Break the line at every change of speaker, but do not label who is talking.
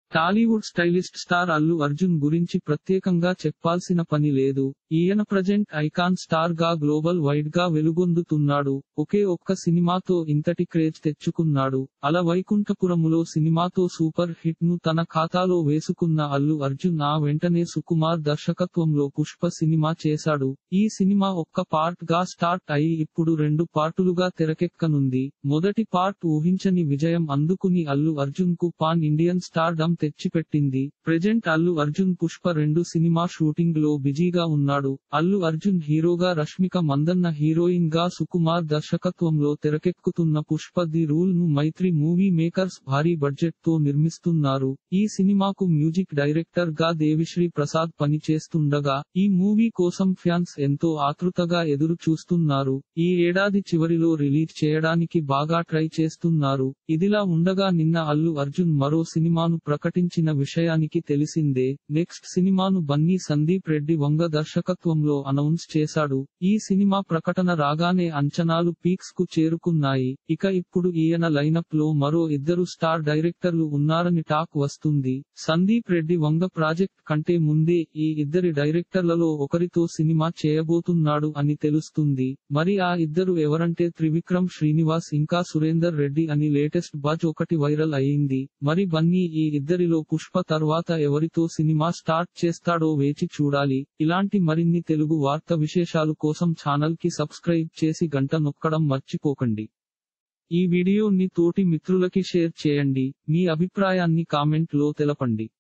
Tollywood stylist star Allu Arjun గురించి ప్రత్యేకంగా చెప్పాల్సిన పని లేదు ఈయన ప్రజెంట్ ఐకాన్ స్టార్ గా గ్లోబల్ వైడ్ గా వెలుగొందుతున్నాడు ఒకే ఒక్క సినిమాతో ఇంతటి క్రేజ్ తెచ్చుకున్నాడు అల వైకుంఠపురములో సినిమాతో సూపర్ హిట్ ను తన ఖాతాలో వేసుకున్న అల్లు అర్జున్ ఆ వెంటనే సుకుమార్ దర్శకత్వంలో పుష్ప సినిమా చేశాడు ఈ సినిమా ఒక్క పార్ట్ గా స్టార్ట్ అయి ఇప్పుడు రెండు పార్టులుగా తెరకెక్కనుంది మొదటి పార్ట్ ఊహించని విజయం అందుకుని అల్లు అర్జున్ కు పాన్ ఇండియన్ స్టార్ డమ్ తెచ్చిపెట్టింది ప్రెజెంట్ అల్లు అర్జున్ పుష్ప రెండు సినిమా షూటింగ్ లో బిజీగా ఉన్నాడు అల్లు అర్జున్ హీరోగా రష్మిక మందన్న హీరోయిన్ గా సుకుమార్ దర్శకత్వంలో తెరకెక్కుతున్న పుష్ప ది రూల్ ను మైత్రి మూవీ మేకర్స్ భారీ బడ్జెట్ తో నిర్మిస్తున్నారు ఈ సినిమాకు మ్యూజిక్ డైరెక్టర్ గా దేవిశ్రీ ప్రసాద్ పని చేస్తుండగా ఈ మూవీ కోసం ఫ్యాన్స్ ఎంతో ఆతృతగా ఎదురు చూస్తున్నారు ఈ ఏడాది చివరిలో రిలీజ్ చేయడానికి బాగా ట్రై చేస్తున్నారు ఇదిలా ఉండగా నిన్న అల్లు అర్జున్ మరో సినిమాను ప్రకటించిన విషయానికి తెలిసిందే నెక్స్ట్ సినిమాను బన్నీ సందీప్ రెడ్డి వంగ దర్శకత్వంలో అనౌన్స్ చేశాడు ఈ సినిమా ప్రకటన రాగానే అంచనాలు పీక్స్ కు చేరుకున్నాయి ఇక ఇప్పుడు ఈయన లైనప్ లో మరో ఇద్దరు స్టార్ డైరెక్టర్లు ఉన్నారని టాక్ వస్తుంది సందీప్ రెడ్డి వంగ ప్రాజెక్ట్ కంటే ముందే ఈ ఇద్దరి డైరెక్టర్లలో ఒకరితో సినిమా చేయబోతున్నాడు అని తెలుస్తుంది మరి ఆ ఇద్దరు ఎవరంటే త్రివిక్రమ్ శ్రీనివాస్ ఇంకా సురేందర్ రెడ్డి అని లేటెస్ట్ బజ్ ఒకటి వైరల్ అయ్యింది మరి బన్నీ ఈ ఇద్దరిలో పుష్ప తర్వాత ఎవరితో సినిమా స్టార్ట్ చేస్తాడో వేచి చూడాలి ఇలాంటి మరిన్ని తెలుగు వార్త విశేషాలు కోసం ఛానల్ కి సబ్స్క్రైబ్ చేసి గంట నొక్కడం మర్చిపోకండి ఈ వీడియోని తోటి మిత్రులకి షేర్ చేయండి మీ అభిప్రాయాన్ని కామెంట్ లో తెలపండి